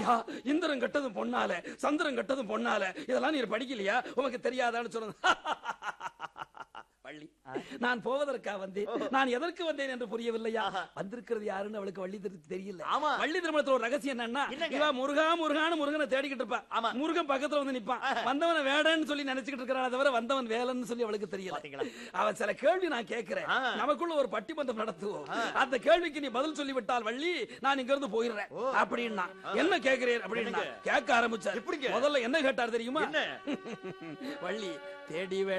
ஐயா இந்திரன் கட்டதும் பொண்ணால சந்திரன் கட்டதும் பொண்ணால இதெல்லாம் நீர் படிக்கலையா உனக்கு தெரியாதான்னு சொன்னது வள்ளி நான் போவதற்கா வந்தேன் நான் எதற்கு வந்தேன் என்று புரியவில்லையா வந்திருக்கிறது யாருன்னு அவளுக்கு வள்ளி திரு- தெரியல ஆமா. வள்ளி திருமணத்துல ஒரு ரகசியம் என்னன்னா என்னங்க? இவ முருகா முருகான்னு முருகனை தேடிக்கிட்டு ஆமா. இருப்பா முருகன் பக்கத்துல வந்து நிப்பான் வந்தவன வேடன்னு சொல்லி நினைச்சுக்கிட்டு இருக்கிறான் தவிர வந்தவன் வேலன்னு சொல்லி அவளுக்கு தெரியல பாத்தீங்களா? அவன் சில கேள்வி நான் கேட்கிறேன் ஆ. நமக்குள்ள ஒரு பட்டிமன்றம் நடத்துவோம் அந்த கேள்விக்கு நீ பதில் சொல்லி விட்டால் வள்ளி நான் இங்க இருந்து போயிடுறேன் அப்படின்னா என்ன கேக்குறேன் அப்படின்னா கேட்க ஆரம்பிச்சார் எப்படிங்க? முதல்ல என்ன கேட்டார் தெரியுமா என்ன? வள்ளி தேடி வே